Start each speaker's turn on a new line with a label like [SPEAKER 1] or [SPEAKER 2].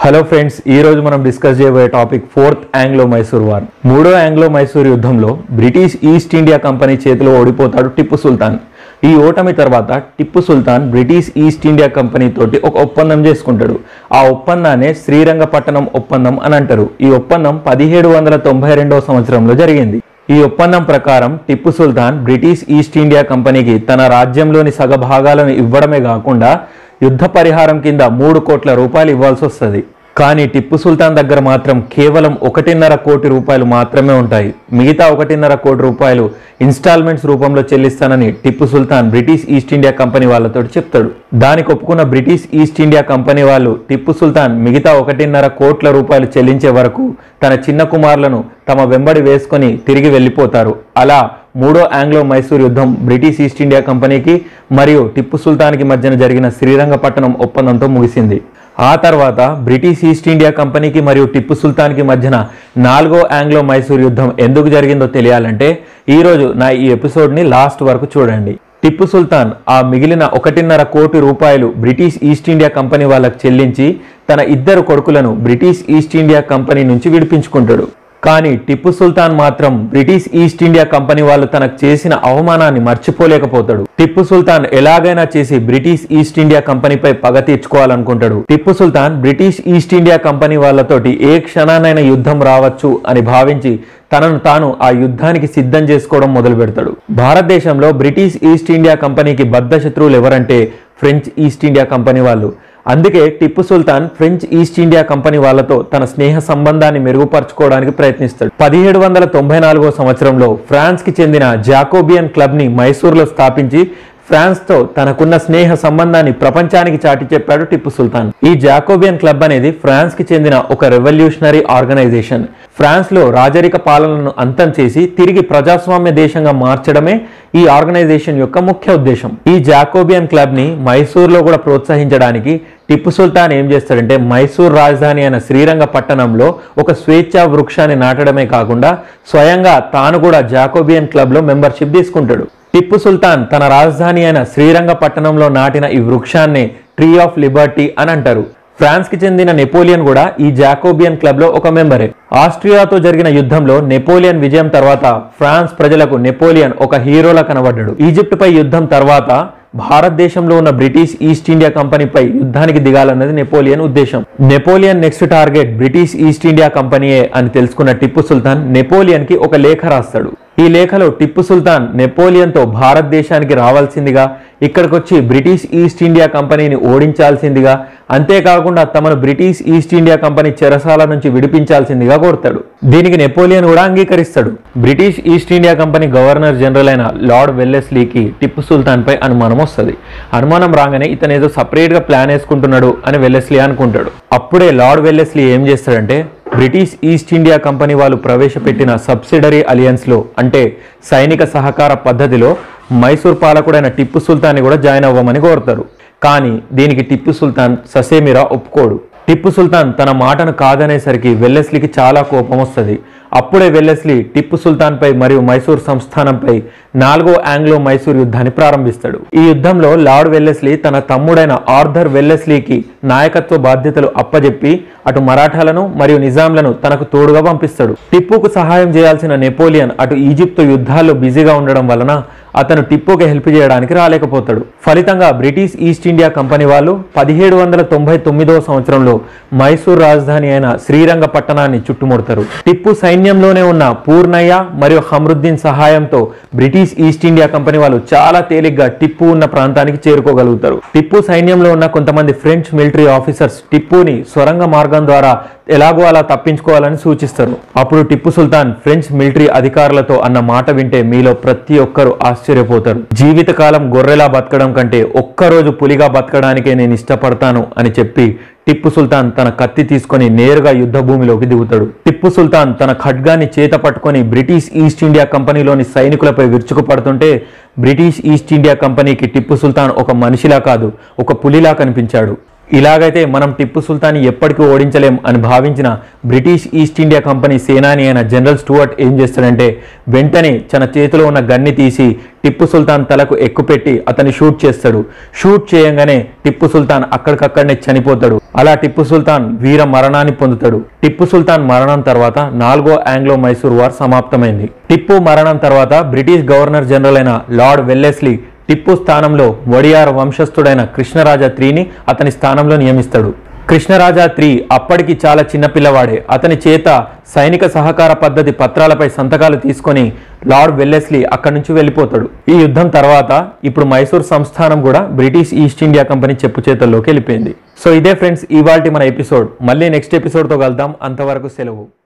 [SPEAKER 1] hello friends ఈ రోజు మనం డిస్కస్ చేయబోయే topic fourth Anglo Mysore war మూడో ఆంగ్లో మైసూర్ యుద్ధంలో బ్రిటిష్ ఈస్ట్ ఇండియా కంపెనీ చేతిలో ఓడిపోతాడు టిప్పు సుల్తాన్ ఈ ఓటమి తర్వాత Tipu Sultan British East India company తోటి ఒక ఒప్పందం చేసుకుంటాడు ఆ ఒప్పందాన్ని శ్రీరంగపట్టణం ఒప్పందం అని అంటారు ఈ ఒప్పందం పదిహేడు వందల తొంభై రెండవ సంవత్సరంలో జరిగింది ఈ ఒప్పందం ప్రకారం Tipu Sultan British East India కంపెనీకి తన రాజ్యంలోని సగభాగాలను ఇవ్వడమే కాకుండా యుద్ధ పరిహారం కింద మూడు కోట్ల రూపాయలు ఇవ్వాల్సి వస్తుంది కానీ టిప్పు సుల్తాన్ దగ్గర మాత్రం కేవలం ఒకటిన్నర కోటి రూపాయలు మాత్రమే ఉంటాయి మిగతా ఒకటిన్నర కోటి రూపాయలు ఇన్స్టాల్మెంట్స్ రూపంలో చెల్లిస్తానని Tipu Sultan British East India company వాళ్ళతో చెప్తాడు దానికి ఒప్పుకున్న బ్రిటిష్ ఈస్ట్ ఇండియా కంపెనీ వాళ్ళు టిప్పు సుల్తాన్ మిగతా ఒకటిన్నర కోట్ల రూపాయలు చెల్లించే వరకు తన చిన్న కుమారులను తమ వెంబడి వేసుకొని తిరిగి వెళ్ళిపోతారు అలా మూడో ఆంగ్లో మైసూర్ యుద్ధం బ్రిటిష్ ఈస్ట్ ఇండియా కంపెనీకి మరియు టిప్పు సుల్తాన్కి మధ్యన జరిగిన శ్రీరంగపట్టణం ఒప్పందంతో ముగిసింది ఆ తర్వాత బ్రిటిష్ ఈస్ట్ ఇండియా కంపెనీకి మరియు టిప్పు సుల్తాన్కి మధ్యన నాలుగో ఆంగ్లో మైసూర్ యుద్ధం ఎందుకు జరిగిందో తెలియాలంటే ఈరోజు నా ఈ ఎపిసోడ్ని లాస్ట్ వరకు చూడండి టిప్పు సుల్తాన్ ఆ మిగిలిన ఒకటిన్నర కోటి రూపాయలు బ్రిటిష్ ఈస్ట్ ఇండియా కంపెనీ వాళ్ళకు చెల్లించి తన ఇద్దరు కొడుకులను బ్రిటిష్ ఈస్ట్ ఇండియా కంపెనీ నుంచి విడిపించుకుంటాడు కానీ టిప్పు సుల్తాన్ మాత్రం బ్రిటిష్ ఈస్ట్ ఇండియా కంపెనీ వాళ్ళు తనకు చేసిన అవమానాన్ని మర్చిపోలేకపోతాడు టిప్పు సుల్తాన్ ఎలాగైనా చేసి బ్రిటిష్ ఈస్ట్ ఇండియా కంపెనీపై పగ తీర్చుకోవాలనుకుంటాడు Tipu Sultan British East India company వాళ్ళతోటి ఏ క్షణానైనా యుద్ధం రావచ్చు అని భావించి తనను తాను ఆ యుద్ధానికి సిద్ధం చేసుకోవడం మొదలు పెడతాడు భారతదేశంలో బ్రిటిష్ ఈస్ట్ ఇండియా కంపెనీకి బద్ధ శత్రువులు ఎవరంటే ఫ్రెంచ్ ఈస్ట్ ఇండియా కంపెనీ వాళ్ళు అందుకే Tipu Sultan French East India company వాళ్ళతో తన స్నేహ సంబంధాన్ని మెరుగుపరచుకోవడానికి ప్రయత్నిస్తాడు పదిహేడు వందల తొంభై నాలుగో సంవత్సరంలో ఫ్రాన్స్ కి చెందిన జాకోబియన్ క్లబ్ ని మైసూర్లో స్థాపించి ఫ్రాన్స్ తో తనకున్న స్నేహ సంబంధాన్ని ప్రపంచానికి చాటి చెప్పాడు టిప్పు సుల్తాన్ ఈ జాకోబియన్ క్లబ్ అనేది ఫ్రాన్స్ కి చెందిన ఒక రెవల్యూషనరీ ఆర్గనైజేషన్ ఫ్రాన్స్ లో రాజరిక పాలనను అంతం చేసి తిరిగి ప్రజాస్వామ్య దేశంగా మార్చడమే ఈ ఆర్గనైజేషన్ యొక్క ముఖ్య ఉద్దేశం ఈ జాకోబియన్ క్లబ్ ని మైసూర్ లో కూడా ప్రోత్సహించడానికి టిప్పు సుల్తాన్ ఏం చేస్తాడంటే మైసూర్ రాజధాని అయిన శ్రీరంగ పట్టణంలో ఒక స్వేచ్ఛా వృక్షాన్ని నాటడమే కాకుండా స్వయంగా తాను కూడా జాకోబియన్ క్లబ్ లో మెంబర్షిప్ తీసుకుంటాడు టిప్పు సుల్తాన్ తన రాజధాని అయిన శ్రీరంగపట్టణంలో నాటిన ఈ వృక్షాన్ని ట్రీ ఆఫ్ లిబర్టీ అని అంటారు ఫ్రాన్స్ కి చెందిన నెపోలియన్ కూడా ఈ జాకోబియన్ క్లబ్ లో ఒక మెంబరే ఆస్ట్రియాతో జరిగిన యుద్ధంలో నెపోలియన్ విజయం తర్వాత ఫ్రాన్స్ ప్రజలకు నెపోలియన్ ఒక హీరోలా కనబడ్డాడు ఈజిప్ట్ పై యుద్ధం తర్వాత భారతదేశంలో ఉన్న బ్రిటిష్ ఈస్ట్ ఇండియా కంపెనీపై యుద్ధానికి దిగాలన్నది నెపోలియన్ ఉద్దేశం Napoleon next target British East India కంపెనీయే అని తెలుసుకున్న టిప్పు సుల్తాన్ నెపోలియన్ కి ఒక లేఖ రాస్తాడు ఈ లేఖలో టిప్పు సుల్తాన్ నెపోలియన్తో భారతదేశానికి రావాల్సిందిగా ఇక్కడికి వచ్చి బ్రిటిష్ ఈస్ట్ ఇండియా కంపెనీని ఓడించాల్సిందిగా అంతేకాకుండా తమను బ్రిటిష్ ఈస్ట్ ఇండియా కంపెనీ చెరసాల నుంచి విడిపించాల్సిందిగా కోరుతాడు దీనికి నెపోలియన్ కూడా అంగీకరిస్తాడు British East India company governor general అయిన లార్డ్ వెల్లెస్లీకి టిప్పు సుల్తాన్ పై అనుమానం వస్తుంది అనుమానం రాగానే ఇతను ఏదో సపరేట్ గా ప్లాన్ వేసుకుంటున్నాడు అని వెల్లెస్లీ అనుకుంటాడు అప్పుడే లార్డ్ వెల్లెస్లీ ఏం చేస్తాడంటే బ్రిటిష్ ఈస్ట్ ఇండియా కంపెనీ వాళ్ళు ప్రవేశపెట్టిన సబ్సిడరీ అలియన్స్లో అంటే సైనిక సహకార పద్ధతిలో మైసూర్ పాలకుడైన టిప్పు సుల్తాన్ని కూడా జాయిన్ అవ్వమని కోరుతారు కానీ దీనికి టిప్పు సుల్తాన్ ససేమిరా ఒప్పుకోడు టిప్పు సుల్తాన్ తన మాటను కాదనేసరికి వెల్లెస్లీకి చాలా కోపం వస్తుంది అప్పుడే వెల్లెస్లీ టిప్పు సుల్తాన్ పై మరియు మైసూర్ సంస్థానంపై నాలుగో ఆంగ్లో మైసూర్ యుద్ధాన్ని ప్రారంభిస్తాడు ఈ యుద్ధంలో లార్డ్ వెల్లెస్లీ తన తమ్ముడైన ఆర్థర్ వెల్లెస్లీకి నాయకత్వ బాధ్యతలు అప్పజెప్పి అటు మరాఠాలను మరియు నిజాంలను తనకు తోడుగా పంపిస్తాడు టిప్పుకు సహాయం చేయాల్సిన నెపోలియన్ అటు ఈజిప్ట్ యుద్ధాల్లో బిజీగా ఉండడం వలన అతను టిప్పుకి హెల్ప్ చేయడానికి రాలేకపోతాడు ఫలితంగా బ్రిటిష్ ఈస్ట్ ఇండియా కంపెనీ వాళ్ళు పదిహేడు వందల తొంభై తొమ్మిదవ సంవత్సరంలో మైసూర్ రాజధాని అయిన శ్రీరంగ పట్టణాన్ని చుట్టుముడతారు టిప్పు సైన్యంలోనే ఉన్న పూర్ణయ్య మరియు హమ్రుద్దీన్ సహాయంతో బ్రిటిష్ ఈస్ట్ ఇండియా కంపెనీ వాళ్ళు చాలా తేలిగ్గా టిప్పు ఉన్న ప్రాంతానికి చేరుకోగలుగుతారు టిప్పు సైన్యంలో ఉన్న కొంతమంది ఫ్రెంచ్ మిలిటరీ ఆఫీసర్స్ టిప్పుని సొరంగ మార్గం ద్వారా ఎలాగో అలా తప్పించుకోవాలని సూచిస్తారు అప్పుడు టిప్పు సుల్తాన్ ఫ్రెంచ్ మిలిటరీ అధికారులతో అన్న మాట వింటే మీలో ప్రతి ఒక్కరూ ఆశ్చర్యపోతారు జీవితకాలం గొర్రెలా బతకడం కంటే ఒక్కరోజు పులిగా బతకడానికే నేను ఇష్టపడతాను అని చెప్పి టిప్పు సుల్తాన్ తన కత్తి తీసుకొని నేరుగా యుద్ధ భూమిలోకి దిగుతాడు టిప్పు సుల్తాన్ తన ఖడ్గాన్ని చేత పట్టుకొని బ్రిటిష్ ఈస్ట్ ఇండియా కంపెనీలోని సైనికులపై విరుచుకుపడుతుంటే బ్రిటిష్ ఈస్ట్ ఇండియా కంపెనీకి టిప్పు సుల్తాన్ ఒక మనిషిలా కాదు ఒక పులిలా కనిపించాడు ఇలాగైతే మనం టిప్పు సుల్తాన్ ఎప్పటికీ ఓడించలేం అని భావించిన బ్రిటిష్ ఈస్ట్ ఇండియా కంపెనీ సేనాని అయిన జనరల్ స్టూవర్ట్ ఏం చేస్తాడంటే వెంటనే తన చేతిలో ఉన్న గన్ని తీసి టిప్పు సుల్తాన్ తలకు ఎక్కుపెట్టి అతన్ని షూట్ చేస్తాడు షూట్ చేయంగానే టిప్పు సుల్తాన్ అక్కడికక్కడనే చనిపోతాడు అలా టిప్పు సుల్తాన్ వీర మరణాన్ని పొందుతాడు టిప్పు సుల్తాన్ మరణం తర్వాత నాలుగో ఆంగ్లో మైసూర్ వార్ సమాప్తమైంది టిప్పు మరణం తర్వాత బ్రిటిష్ గవర్నర్ జనరల్ అయిన లార్డ్ వెల్లెస్లీ టిప్పు స్థానంలో వడియార్ వంశస్థుడైన కృష్ణరాజా త్రీని అతని స్థానంలో నియమిస్తాడు కృష్ణరాజా త్రీ అప్పటికి చాలా చిన్న పిల్లవాడే అతని చేత సైనిక సహకార పద్ధతి పత్రాలపై సంతకాలు తీసుకొని లార్డ్ వెల్లెస్లీ అక్కడి నుంచి వెళ్ళిపోతాడు ఈ యుద్ధం తర్వాత ఇప్పుడు మైసూర్ సంస్థానం కూడా బ్రిటిష్ ఈస్ట్ ఇండియా కంపెనీ చెప్పు చేతుల్లోకి వెళ్ళిపోయింది సో ఇదే ఫ్రెండ్స్ ఇవాల్టి మన ఎపిసోడ్ మళ్ళీ నెక్స్ట్ ఎపిసోడ్తో కలుద్దాం అంతవరకు సెలవు